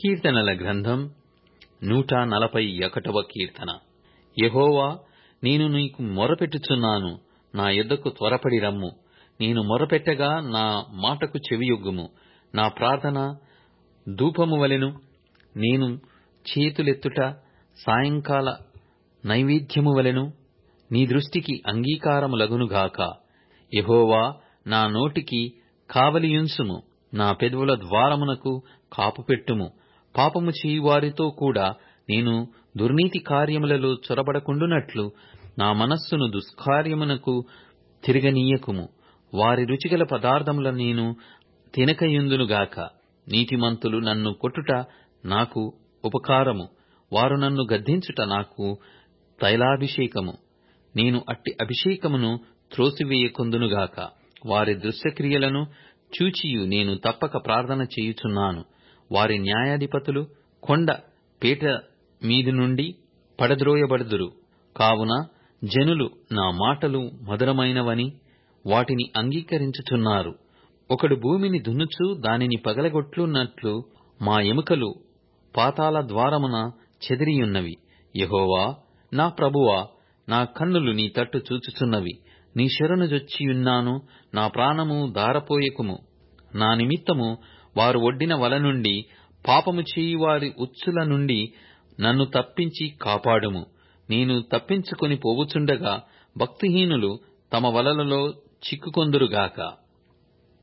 కీర్తనల గ్రంథం నూట నలభై ఒకటవ కీర్తన యెహోవా నేను నీకు మొరపెట్టుచున్నాను నా యొద్దకు త్వరపడి రమ్ము నేను మొరపెట్టగా నా మాటకు చెవియొగ్గుము నా ప్రార్థన ధూపము వలెను నేను చేతులెత్తుట సాయంకాల నైవేద్యము వలెను నీ దృష్టికి అంగీకారములగునుగాక యెహోవా నా నోటికి కావలియుంచుము నా పెదవుల ద్వారమునకు కాపుపెట్టుము పాపము చేయువారితో కూడా నేను దుర్నీతి కార్యములలో చొరబడకుండునట్లు నా మనస్సును దుష్కార్యమునకు తిరగనీయకుము వారి రుచిగల పదార్థముల నేను తినకయుందునుగాక నీతిమంతులు నన్ను కొట్టుట నాకు ఉపకారము వారు నన్ను గద్దించుట నాకు తైలాభిషేకము నేను అట్టి అభిషేకమును త్రోసివేయకుందునుగాక వారి దుష్టక్రియలను చూచియు నేను తప్పక ప్రార్థన చేయుచున్నాను వారి న్యాయాధిపతులు కొండ పీట మీది నుండి పడద్రోయబడుదురు కావున జనులు నా మాటలు మధురమైనవని వాటిని అంగీకరించుచున్నారు ఒకడు భూమిని దున్నుచు దానిని పగలగొట్లున్నట్లు మా ఎముకలు పాతాళ ద్వారమున చెదిరియున్నవి యెహోవా నా ప్రభువా నా కన్నులు నీ తట్టు చూచుచున్నవి నీ శరణు జొచ్చియున్నాను నా ప్రాణము దారపోయకుము నా నిమిత్తము వారు ఒడ్డిన వల నుండి పాపము చేయువారి ఉచ్చుల నుండి నన్ను తప్పించి కాపాడుము నేను తప్పించుకొని పోవుచుండగా భక్తిహీనులు తమ వలలలో చిక్కుకొందురుగాక